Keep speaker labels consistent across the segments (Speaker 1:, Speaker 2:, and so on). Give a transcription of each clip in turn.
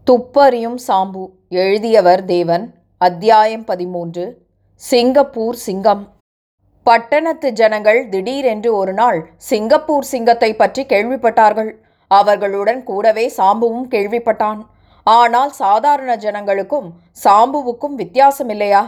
Speaker 1: துப்பறியும் சாம்பு எழுதியவர் தேவன் அத்தியாயம் பதிமூன்று சிங்கப்பூர் சிங்கம் பட்டணத்து ஜனங்கள் திடீரென்று ஒரு நாள் சிங்கப்பூர் சிங்கத்தை பற்றி கேள்விப்பட்டார்கள் அவர்களுடன் கூடவே சாம்புவும் கேள்விப்பட்டான் ஆனால் சாதாரண ஜனங்களுக்கும் சாம்புவுக்கும் வித்தியாசம் இல்லையா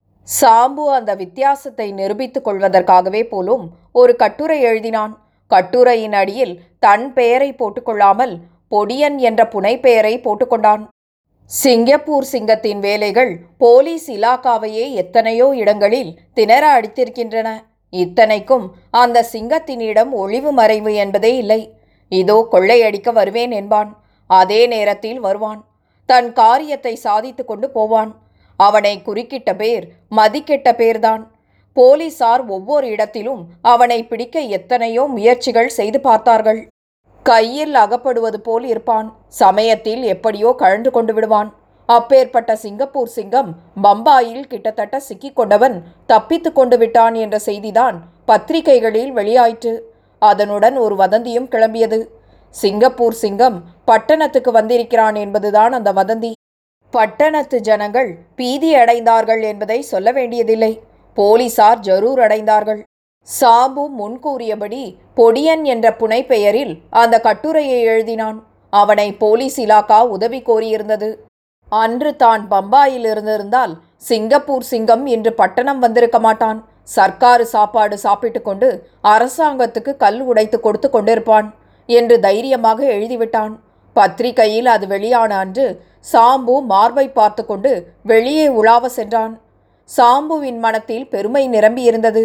Speaker 1: சாம்பு அந்த வித்தியாசத்தை நிரூபித்துக் கொள்வதற்காகவே போலும் ஒரு கட்டுரை எழுதினான் கட்டுரையின் அடியில் தன் பெயரை போட்டுக்கொள்ளாமல் பொடியன் என்ற புனைப்பெயரை போட்டுக்கொண்டான் சிங்கப்பூர் சிங்கத்தின் வேலைகள் போலீஸ் இலாக்காவையே எத்தனையோ இடங்களில் திணற அடித்திருக்கின்றன இத்தனைக்கும் அந்த சிங்கத்தினிடம் ஒளிவு மறைவு என்பதே இல்லை இதோ கொள்ளையடிக்க வருவேன் என்பான் அதே நேரத்தில் வருவான் தன் காரியத்தை சாதித்து கொண்டு போவான் அவனை குறுக்கிட்ட பேர் மதிக்கெட்ட பேர்தான் போலீசார் ஒவ்வொரு இடத்திலும் அவனை பிடிக்க எத்தனையோ முயற்சிகள் செய்து பார்த்தார்கள் கையில் அகப்படுவது போல் இருப்பான் சமயத்தில் எப்படியோ கழன்று கொண்டு விடுவான் அப்பேற்பட்ட சிங்கப்பூர் சிங்கம் பம்பாயில் கிட்டத்தட்ட சிக்கிக் கொண்டவன் தப்பித்து கொண்டு விட்டான் என்ற செய்திதான் பத்திரிகைகளில் வெளியாயிற்று அதனுடன் ஒரு வதந்தியும் கிளம்பியது சிங்கப்பூர் சிங்கம் பட்டணத்துக்கு வந்திருக்கிறான் என்பதுதான் அந்த வதந்தி பட்டணத்து ஜனங்கள் பீதி அடைந்தார்கள் என்பதை சொல்ல வேண்டியதில்லை போலீசார் ஜரூர் அடைந்தார்கள் சாம்பு முன்கூறியபடி பொடியன் என்ற புனைப்பெயரில் அந்த கட்டுரையை எழுதினான் அவனை போலீஸ் இலாக்கா உதவி கோரியிருந்தது அன்று தான் பம்பாயில் இருந்திருந்தால் சிங்கப்பூர் சிங்கம் இன்று பட்டணம் வந்திருக்க மாட்டான் சர்க்காரு சாப்பாடு சாப்பிட்டு கொண்டு அரசாங்கத்துக்கு கல் உடைத்து கொடுத்து கொண்டிருப்பான் என்று தைரியமாக எழுதிவிட்டான் பத்திரிகையில் அது வெளியான அன்று சாம்பு மார்பை பார்த்து கொண்டு வெளியே உலாவ சென்றான் சாம்புவின் மனத்தில் பெருமை நிரம்பியிருந்தது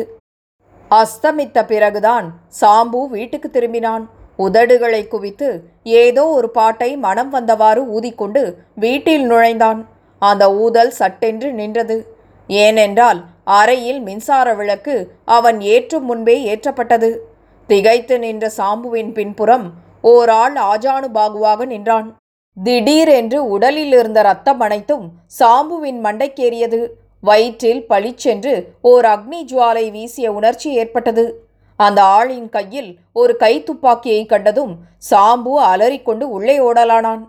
Speaker 1: அஸ்தமித்த பிறகுதான் சாம்பு வீட்டுக்கு திரும்பினான் உதடுகளை குவித்து ஏதோ ஒரு பாட்டை மனம் வந்தவாறு ஊதிக்கொண்டு வீட்டில் நுழைந்தான் அந்த ஊதல் சட்டென்று நின்றது ஏனென்றால் அறையில் மின்சார விளக்கு அவன் ஏற்றும் முன்பே ஏற்றப்பட்டது திகைத்து நின்ற சாம்புவின் பின்புறம் ஓர் ஆள் ஆஜானு பாகுவாக நின்றான் திடீரென்று உடலில் இருந்த ரத்தம் அனைத்தும் சாம்புவின் மண்டைக்கேறியது வயிற்றில் பளிச்சென்று ஓர் அக்னி ஜுவாலை வீசிய உணர்ச்சி ஏற்பட்டது அந்த ஆளின் கையில் ஒரு கை துப்பாக்கியை கண்டதும் சாம்பு அலறிக்கொண்டு உள்ளே ஓடலானான்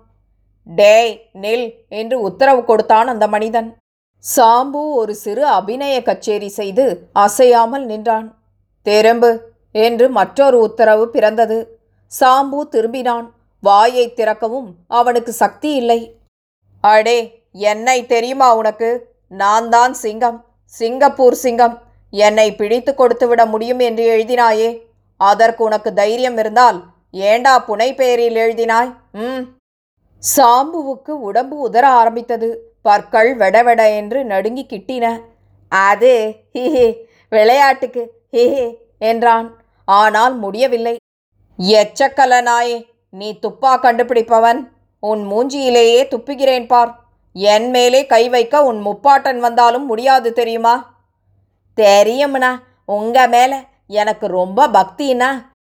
Speaker 1: டேய் நில் என்று உத்தரவு கொடுத்தான் அந்த மனிதன் சாம்பு ஒரு சிறு அபிநய கச்சேரி செய்து அசையாமல் நின்றான் திரும்பு என்று மற்றொரு உத்தரவு பிறந்தது சாம்பு திரும்பினான் வாயை திறக்கவும் அவனுக்கு சக்தி இல்லை அடே என்னை தெரியுமா உனக்கு நான் தான் சிங்கம் சிங்கப்பூர் சிங்கம் என்னை பிடித்து கொடுத்து விட முடியும் என்று எழுதினாயே அதற்கு உனக்கு தைரியம் இருந்தால் ஏண்டா புனை பெயரில் எழுதினாய் ம் சாம்புவுக்கு உடம்பு உதற ஆரம்பித்தது பற்கள் வெடவெட என்று நடுங்கி கிட்டின அது ஹிஹி விளையாட்டுக்கு ஹிஹி என்றான் ஆனால் முடியவில்லை எச்சக்கல நாயே நீ துப்பா கண்டுபிடிப்பவன் உன் மூஞ்சியிலேயே துப்புகிறேன் பார் என் மேலே கை வைக்க உன் முப்பாட்டன் வந்தாலும் முடியாது தெரியுமா தெரியும்ண்ணா உங்க மேல எனக்கு ரொம்ப பக்திண்ணா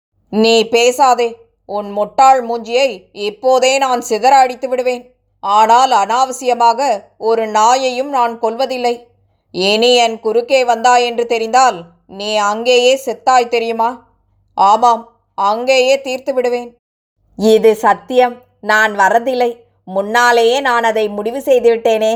Speaker 1: நீ பேசாதே உன் முட்டாள் மூஞ்சியை இப்போதே நான் சிதற அடித்து விடுவேன் ஆனால் அனாவசியமாக ஒரு நாயையும் நான் கொல்வதில்லை இனி என் குறுக்கே வந்தாய் என்று தெரிந்தால் நீ அங்கேயே செத்தாய் தெரியுமா ஆமாம் அங்கேயே தீர்த்து விடுவேன் இது சத்தியம் நான் வரதில்லை முன்னாலேயே நான் அதை முடிவு செய்துவிட்டேனே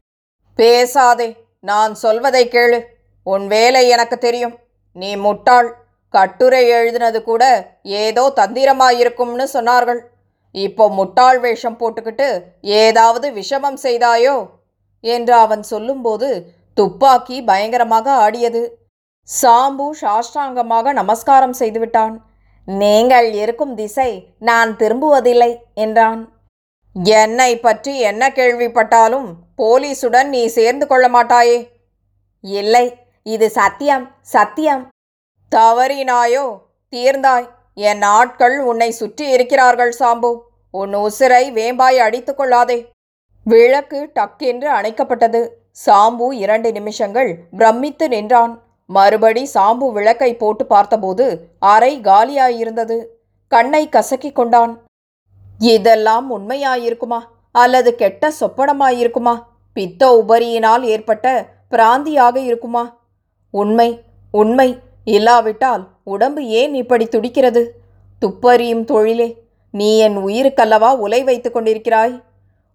Speaker 1: பேசாதே நான் சொல்வதை கேளு உன் வேலை எனக்கு தெரியும் நீ முட்டாள் கட்டுரை எழுதினது கூட ஏதோ தந்திரமாயிருக்கும்னு சொன்னார்கள் இப்போ முட்டாள் வேஷம் போட்டுக்கிட்டு ஏதாவது விஷமம் செய்தாயோ என்று அவன் சொல்லும்போது துப்பாக்கி பயங்கரமாக ஆடியது சாம்பு சாஷ்டாங்கமாக நமஸ்காரம் செய்துவிட்டான் நீங்கள் இருக்கும் திசை நான் திரும்புவதில்லை என்றான் என்னை பற்றி என்ன கேள்விப்பட்டாலும் போலீசுடன் நீ சேர்ந்து கொள்ள மாட்டாயே இல்லை இது சத்தியம் சத்தியம் தவறினாயோ தீர்ந்தாய் என் ஆட்கள் உன்னை சுற்றி இருக்கிறார்கள் சாம்பு உன் உசிரை வேம்பாய் அடித்து கொள்ளாதே விளக்கு டக்கென்று அணைக்கப்பட்டது சாம்பு இரண்டு நிமிஷங்கள் பிரமித்து நின்றான் மறுபடி சாம்பு விளக்கை போட்டு பார்த்தபோது அறை காலியாயிருந்தது கண்ணை கசக்கிக் கொண்டான் இதெல்லாம் உண்மையாயிருக்குமா அல்லது கெட்ட சொப்பனமாயிருக்குமா பித்த உபரியினால் ஏற்பட்ட பிராந்தியாக இருக்குமா உண்மை உண்மை இல்லாவிட்டால் உடம்பு ஏன் இப்படி துடிக்கிறது துப்பறியும் தொழிலே நீ என் உயிருக்கல்லவா உலை வைத்துக் கொண்டிருக்கிறாய்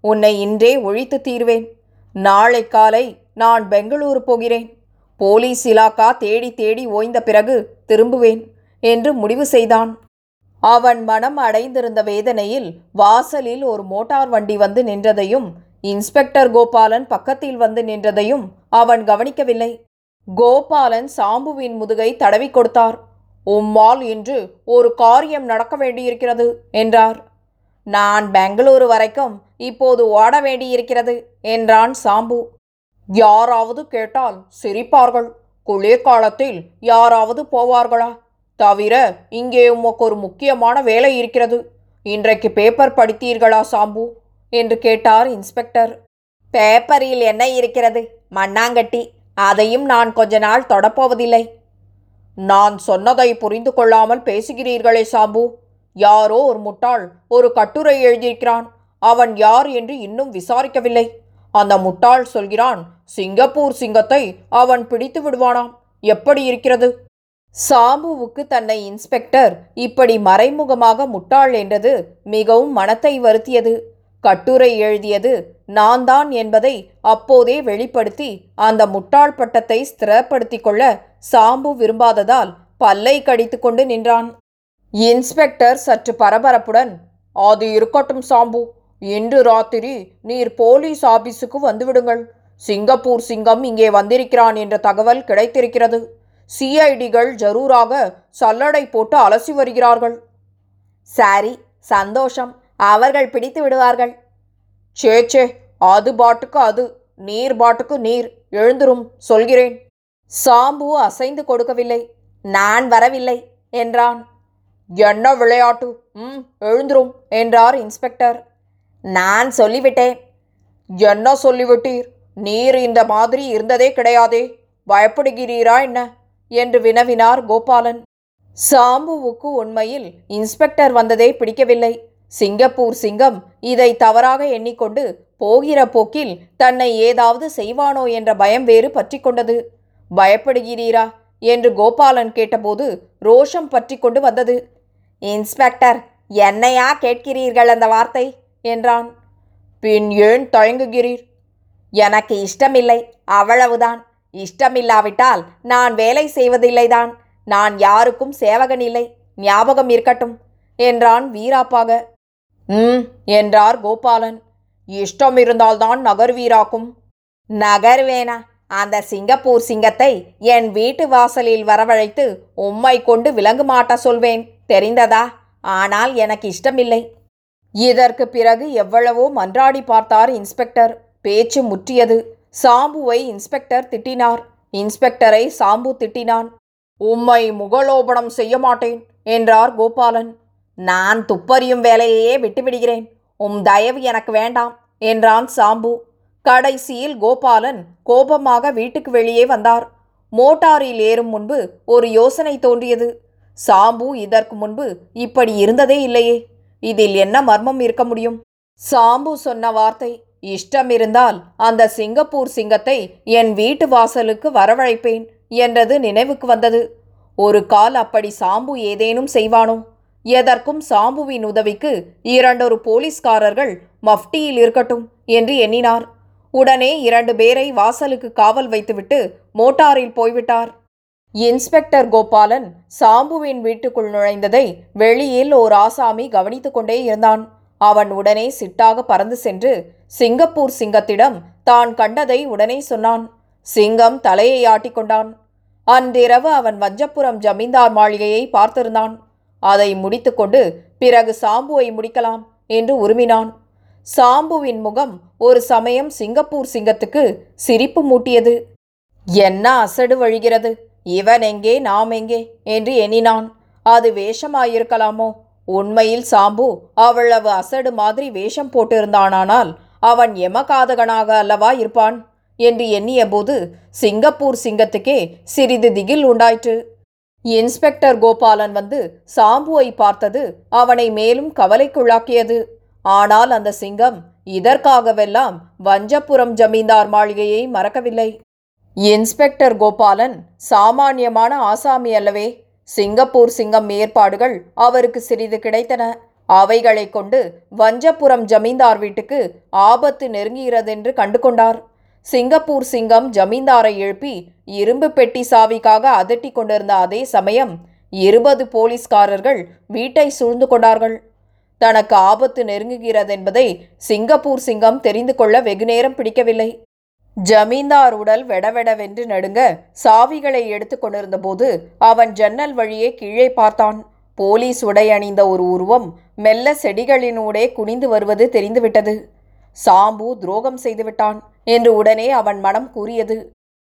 Speaker 1: உன்னை இன்றே ஒழித்து தீர்வேன் நாளை காலை நான் பெங்களூரு போகிறேன் போலீஸ் இலாக்கா தேடி தேடி ஓய்ந்த பிறகு திரும்புவேன் என்று முடிவு செய்தான் அவன் மனம் அடைந்திருந்த வேதனையில் வாசலில் ஒரு மோட்டார் வண்டி வந்து நின்றதையும் இன்ஸ்பெக்டர் கோபாலன் பக்கத்தில் வந்து நின்றதையும் அவன் கவனிக்கவில்லை கோபாலன் சாம்புவின் முதுகை தடவி கொடுத்தார் உம்மால் இன்று ஒரு காரியம் நடக்க வேண்டியிருக்கிறது என்றார் நான் பெங்களூரு வரைக்கும் இப்போது ஓட வேண்டியிருக்கிறது என்றான் சாம்பு யாராவது கேட்டால் சிரிப்பார்கள் குளிர்காலத்தில் யாராவது போவார்களா தவிர இங்கே உமக்கு ஒரு முக்கியமான வேலை இருக்கிறது இன்றைக்கு பேப்பர் படித்தீர்களா சாம்பு என்று கேட்டார் இன்ஸ்பெக்டர் பேப்பரில் என்ன இருக்கிறது மண்ணாங்கட்டி அதையும் நான் கொஞ்ச நாள் தொடப்போவதில்லை நான் சொன்னதை புரிந்து கொள்ளாமல் பேசுகிறீர்களே சாம்பு யாரோ ஒரு முட்டாள் ஒரு கட்டுரை எழுதியிருக்கிறான் அவன் யார் என்று இன்னும் விசாரிக்கவில்லை அந்த முட்டாள் சொல்கிறான் சிங்கப்பூர் சிங்கத்தை அவன் பிடித்து விடுவானாம் எப்படி இருக்கிறது சாம்புவுக்கு தன்னை இன்ஸ்பெக்டர் இப்படி மறைமுகமாக முட்டாள் என்றது மிகவும் மனத்தை வருத்தியது கட்டுரை எழுதியது நான் தான் என்பதை அப்போதே வெளிப்படுத்தி அந்த முட்டாள் பட்டத்தை ஸ்திரப்படுத்திக் கொள்ள சாம்பு விரும்பாததால் பல்லை கடித்து கொண்டு நின்றான் இன்ஸ்பெக்டர் சற்று பரபரப்புடன் அது இருக்கட்டும் சாம்பு இன்று ராத்திரி நீர் போலீஸ் ஆபீஸுக்கு வந்துவிடுங்கள் சிங்கப்பூர் சிங்கம் இங்கே வந்திருக்கிறான் என்ற தகவல் கிடைத்திருக்கிறது சிஐடிகள் ஜரூராக சல்லடை போட்டு அலசி வருகிறார்கள் சரி சந்தோஷம் அவர்கள் பிடித்து விடுவார்கள் சே சே அது பாட்டுக்கு அது நீர் பாட்டுக்கு நீர் எழுந்துரும் சொல்கிறேன் சாம்பு அசைந்து கொடுக்கவில்லை நான் வரவில்லை என்றான் என்ன விளையாட்டு ம் எழுந்துரும் என்றார் இன்ஸ்பெக்டர் நான் சொல்லிவிட்டேன் என்ன சொல்லிவிட்டீர் நீர் இந்த மாதிரி இருந்ததே கிடையாதே பயப்படுகிறீரா என்ன என்று வினவினார் கோபாலன் சாம்புவுக்கு உண்மையில் இன்ஸ்பெக்டர் வந்ததே பிடிக்கவில்லை சிங்கப்பூர் சிங்கம் இதை தவறாக எண்ணிக்கொண்டு போகிற போக்கில் தன்னை ஏதாவது செய்வானோ என்ற பயம் வேறு பற்றி கொண்டது பயப்படுகிறீரா என்று கோபாலன் கேட்டபோது ரோஷம் பற்றி கொண்டு வந்தது இன்ஸ்பெக்டர் என்னையா கேட்கிறீர்கள் அந்த வார்த்தை என்றான் பின் ஏன் தயங்குகிறீர் எனக்கு இஷ்டமில்லை அவ்வளவுதான் இஷ்டமில்லாவிட்டால் நான் வேலை செய்வதில்லைதான் நான் யாருக்கும் சேவகன் இல்லை ஞாபகம் இருக்கட்டும் என்றான் வீராப்பாக ம் என்றார் கோபாலன் இஷ்டம் இருந்தால்தான் நகர்வீராக்கும் நகர்வேனா அந்த சிங்கப்பூர் சிங்கத்தை என் வீட்டு வாசலில் வரவழைத்து உம்மை கொண்டு விலங்கு மாட்ட சொல்வேன் தெரிந்ததா ஆனால் எனக்கு இஷ்டமில்லை இதற்கு பிறகு எவ்வளவோ மன்றாடி பார்த்தார் இன்ஸ்பெக்டர் பேச்சு முற்றியது சாம்புவை இன்ஸ்பெக்டர் திட்டினார் இன்ஸ்பெக்டரை சாம்பு திட்டினான் உம்மை முகலோபனம் செய்ய மாட்டேன் என்றார் கோபாலன் நான் துப்பறியும் வேலையையே விட்டுவிடுகிறேன் உம் தயவு எனக்கு வேண்டாம் என்றான் சாம்பு கடைசியில் கோபாலன் கோபமாக வீட்டுக்கு வெளியே வந்தார் மோட்டாரில் ஏறும் முன்பு ஒரு யோசனை தோன்றியது சாம்பு இதற்கு முன்பு இப்படி இருந்ததே இல்லையே இதில் என்ன மர்மம் இருக்க முடியும் சாம்பு சொன்ன வார்த்தை இஷ்டம் இருந்தால் அந்த சிங்கப்பூர் சிங்கத்தை என் வீட்டு வாசலுக்கு வரவழைப்பேன் என்றது நினைவுக்கு வந்தது ஒரு கால் அப்படி சாம்பு ஏதேனும் செய்வானோ எதற்கும் சாம்புவின் உதவிக்கு இரண்டொரு போலீஸ்காரர்கள் மஃப்டியில் இருக்கட்டும் என்று எண்ணினார் உடனே இரண்டு பேரை வாசலுக்கு காவல் வைத்துவிட்டு மோட்டாரில் போய்விட்டார் இன்ஸ்பெக்டர் கோபாலன் சாம்புவின் வீட்டுக்குள் நுழைந்ததை வெளியில் ஓர் ஆசாமி கவனித்துக் கொண்டே இருந்தான் அவன் உடனே சிட்டாக பறந்து சென்று சிங்கப்பூர் சிங்கத்திடம் தான் கண்டதை உடனே சொன்னான் சிங்கம் தலையை ஆட்டிக்கொண்டான் அன்றிரவு அவன் வஞ்சப்புரம் ஜமீன்தார் மாளிகையை பார்த்திருந்தான் அதை முடித்துக்கொண்டு பிறகு சாம்புவை முடிக்கலாம் என்று உருமினான் சாம்புவின் முகம் ஒரு சமயம் சிங்கப்பூர் சிங்கத்துக்கு சிரிப்பு மூட்டியது என்ன அசடு வழிகிறது இவன் எங்கே நாம் எங்கே என்று எண்ணினான் அது வேஷமாயிருக்கலாமோ உண்மையில் சாம்பு அவ்வளவு அசடு மாதிரி வேஷம் போட்டிருந்தானானால் அவன் எமகாதகனாக அல்லவா இருப்பான் என்று எண்ணியபோது சிங்கப்பூர் சிங்கத்துக்கே சிறிது திகில் உண்டாயிற்று இன்ஸ்பெக்டர் கோபாலன் வந்து சாம்புவை பார்த்தது அவனை மேலும் கவலைக்குள்ளாக்கியது ஆனால் அந்த சிங்கம் இதற்காகவெல்லாம் வஞ்சப்புரம் ஜமீன்தார் மாளிகையை மறக்கவில்லை இன்ஸ்பெக்டர் கோபாலன் சாமானியமான ஆசாமி அல்லவே சிங்கப்பூர் சிங்கம் ஏற்பாடுகள் அவருக்கு சிறிது கிடைத்தன அவைகளைக் கொண்டு வஞ்சப்புரம் ஜமீன்தார் வீட்டுக்கு ஆபத்து நெருங்குகிறதென்று கண்டு கொண்டார் சிங்கப்பூர் சிங்கம் ஜமீன்தாரை எழுப்பி இரும்பு பெட்டி சாவிக்காக அதட்டி கொண்டிருந்த அதே சமயம் இருபது போலீஸ்காரர்கள் வீட்டை சூழ்ந்து கொண்டார்கள் தனக்கு ஆபத்து நெருங்குகிறதென்பதை சிங்கப்பூர் சிங்கம் தெரிந்து கொள்ள வெகுநேரம் பிடிக்கவில்லை ஜமீன்தார் உடல் வெடவெடவென்று நடுங்க சாவிகளை எடுத்து கொண்டிருந்தபோது அவன் ஜன்னல் வழியே கீழே பார்த்தான் போலீஸ் உடை அணிந்த ஒரு உருவம் மெல்ல செடிகளினூடே குனிந்து வருவது தெரிந்துவிட்டது சாம்பு துரோகம் செய்துவிட்டான் என்று உடனே அவன் மனம் கூறியது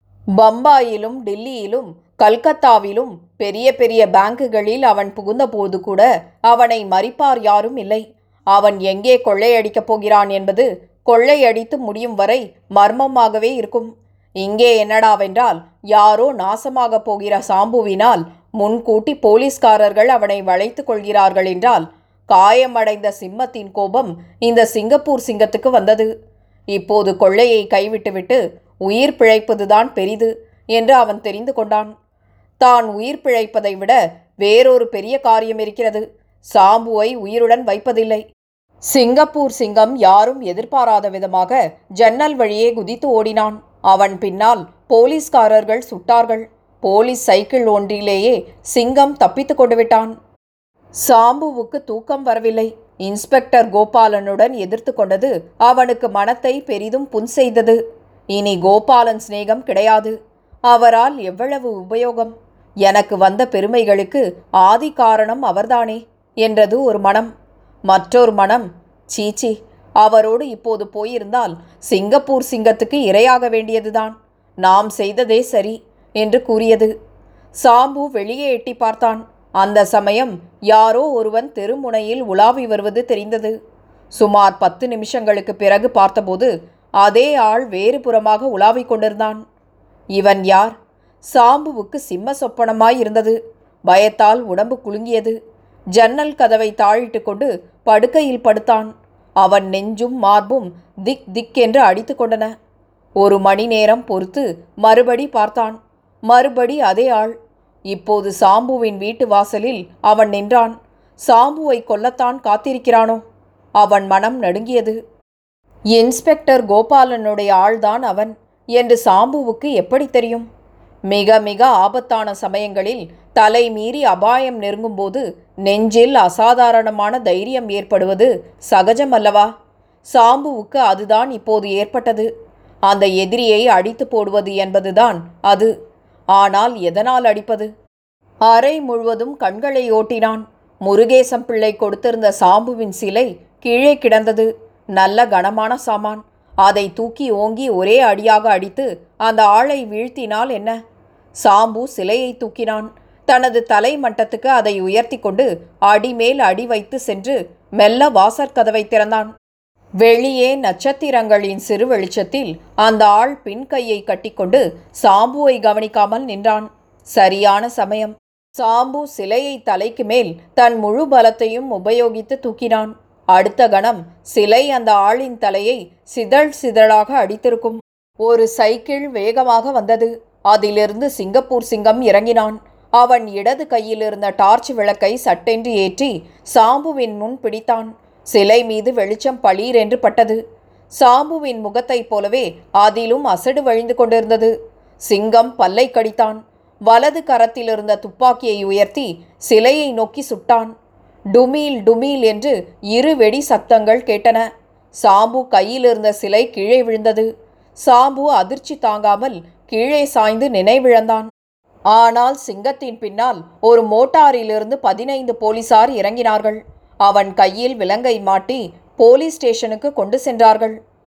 Speaker 1: பம்பாயிலும் டில்லியிலும் கல்கத்தாவிலும் பெரிய பெரிய பேங்குகளில் அவன் புகுந்தபோது கூட அவனை மறிப்பார் யாரும் இல்லை அவன் எங்கே கொள்ளையடிக்கப் போகிறான் என்பது கொள்ளையடித்து முடியும் வரை மர்மமாகவே இருக்கும் இங்கே என்னடாவென்றால் யாரோ நாசமாகப் போகிற சாம்புவினால் முன்கூட்டி போலீஸ்காரர்கள் அவனை வளைத்துக் கொள்கிறார்கள் என்றால் காயமடைந்த சிம்மத்தின் கோபம் இந்த சிங்கப்பூர் சிங்கத்துக்கு வந்தது இப்போது கொள்ளையை கைவிட்டுவிட்டு உயிர் பிழைப்பதுதான் பெரிது என்று அவன் தெரிந்து கொண்டான் தான் உயிர் பிழைப்பதை விட வேறொரு பெரிய காரியம் இருக்கிறது சாம்புவை உயிருடன் வைப்பதில்லை சிங்கப்பூர் சிங்கம் யாரும் எதிர்பாராத விதமாக ஜன்னல் வழியே குதித்து ஓடினான் அவன் பின்னால் போலீஸ்காரர்கள் சுட்டார்கள் போலீஸ் சைக்கிள் ஒன்றிலேயே சிங்கம் தப்பித்து கொண்டு விட்டான் சாம்புவுக்கு தூக்கம் வரவில்லை இன்ஸ்பெக்டர் கோபாலனுடன் எதிர்த்து கொண்டது அவனுக்கு மனத்தை பெரிதும் புன் செய்தது இனி கோபாலன் சிநேகம் கிடையாது அவரால் எவ்வளவு உபயோகம் எனக்கு வந்த பெருமைகளுக்கு ஆதி காரணம் அவர்தானே என்றது ஒரு மனம் மற்றொரு மனம் சீச்சி அவரோடு இப்போது போயிருந்தால் சிங்கப்பூர் சிங்கத்துக்கு இரையாக வேண்டியதுதான் நாம் செய்ததே சரி என்று கூறியது சாம்பு வெளியே எட்டி பார்த்தான் அந்த சமயம் யாரோ ஒருவன் தெருமுனையில் உலாவி வருவது தெரிந்தது சுமார் பத்து நிமிஷங்களுக்கு பிறகு பார்த்தபோது அதே ஆள் வேறு புறமாக உலாவிக் கொண்டிருந்தான் இவன் யார் சாம்புவுக்கு சிம்ம சொப்பனமாய் இருந்தது பயத்தால் உடம்பு குலுங்கியது ஜன்னல் கதவை தாழிட்டு கொண்டு படுக்கையில் படுத்தான் அவன் நெஞ்சும் மார்பும் திக் திக் என்று அடித்து கொண்டன ஒரு மணி நேரம் பொறுத்து மறுபடி பார்த்தான் மறுபடி அதே ஆள் இப்போது சாம்புவின் வீட்டு வாசலில் அவன் நின்றான் சாம்புவை கொல்லத்தான் காத்திருக்கிறானோ அவன் மனம் நடுங்கியது இன்ஸ்பெக்டர் கோபாலனுடைய ஆள்தான் அவன் என்று சாம்புவுக்கு எப்படி தெரியும் மிக மிக ஆபத்தான சமயங்களில் தலை மீறி அபாயம் நெருங்கும்போது நெஞ்சில் அசாதாரணமான தைரியம் ஏற்படுவது சகஜம் அல்லவா சாம்புவுக்கு அதுதான் இப்போது ஏற்பட்டது அந்த எதிரியை அடித்து போடுவது என்பதுதான் அது ஆனால் எதனால் அடிப்பது அறை முழுவதும் கண்களை ஓட்டினான் முருகேசம் பிள்ளை கொடுத்திருந்த சாம்புவின் சிலை கீழே கிடந்தது நல்ல கனமான சாமான் அதை தூக்கி ஓங்கி ஒரே அடியாக அடித்து அந்த ஆளை வீழ்த்தினால் என்ன சாம்பு சிலையை தூக்கினான் தனது தலை மட்டத்துக்கு அதை உயர்த்தி கொண்டு அடிமேல் அடி வைத்து சென்று மெல்ல வாசற்கதவை திறந்தான் வெளியே நட்சத்திரங்களின் சிறு வெளிச்சத்தில் அந்த ஆள் பின் கையை கட்டிக்கொண்டு சாம்புவை கவனிக்காமல் நின்றான் சரியான சமயம் சாம்பு சிலையை தலைக்கு மேல் தன் முழு பலத்தையும் உபயோகித்து தூக்கினான் அடுத்த கணம் சிலை அந்த ஆளின் தலையை சிதழ் சிதழாக அடித்திருக்கும் ஒரு சைக்கிள் வேகமாக வந்தது அதிலிருந்து சிங்கப்பூர் சிங்கம் இறங்கினான் அவன் இடது கையில் இருந்த டார்ச் விளக்கை சட்டென்று ஏற்றி சாம்புவின் முன் பிடித்தான் சிலை மீது வெளிச்சம் பளீர் என்று பட்டது சாம்புவின் முகத்தைப் போலவே அதிலும் அசடு வழிந்து கொண்டிருந்தது சிங்கம் பல்லை கடித்தான் வலது கரத்தில் இருந்த துப்பாக்கியை உயர்த்தி சிலையை நோக்கி சுட்டான் டுமீல் டுமீல் என்று இரு வெடி சத்தங்கள் கேட்டன சாம்பு கையில் இருந்த சிலை கீழே விழுந்தது சாம்பு அதிர்ச்சி தாங்காமல் கீழே சாய்ந்து நினைவிழந்தான் ஆனால் சிங்கத்தின் பின்னால் ஒரு மோட்டாரிலிருந்து பதினைந்து போலீசார் இறங்கினார்கள் அவன் கையில் விலங்கை மாட்டி போலீஸ் ஸ்டேஷனுக்கு கொண்டு சென்றார்கள்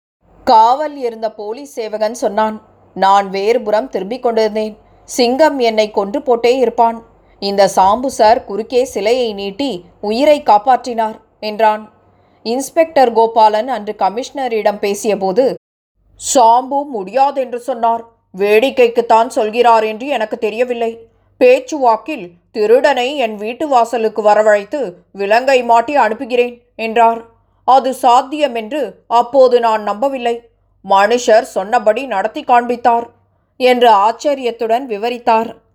Speaker 1: காவல் இருந்த போலீஸ் சேவகன் சொன்னான் நான் வேறுபுறம் திரும்பிக் கொண்டிருந்தேன் சிங்கம் என்னை கொன்று போட்டே இருப்பான் இந்த சாம்பு சார் குறுக்கே சிலையை நீட்டி உயிரை காப்பாற்றினார் என்றான் இன்ஸ்பெக்டர் கோபாலன் அன்று கமிஷனரிடம் பேசியபோது சாம்பு முடியாதென்று சொன்னார் வேடிக்கைக்குத்தான் சொல்கிறார் என்று எனக்கு தெரியவில்லை பேச்சுவாக்கில் திருடனை என் வீட்டு வாசலுக்கு வரவழைத்து விலங்கை மாட்டி அனுப்புகிறேன் என்றார் அது சாத்தியம் என்று அப்போது நான் நம்பவில்லை மனுஷர் சொன்னபடி நடத்தி காண்பித்தார் என்று ஆச்சரியத்துடன் விவரித்தார்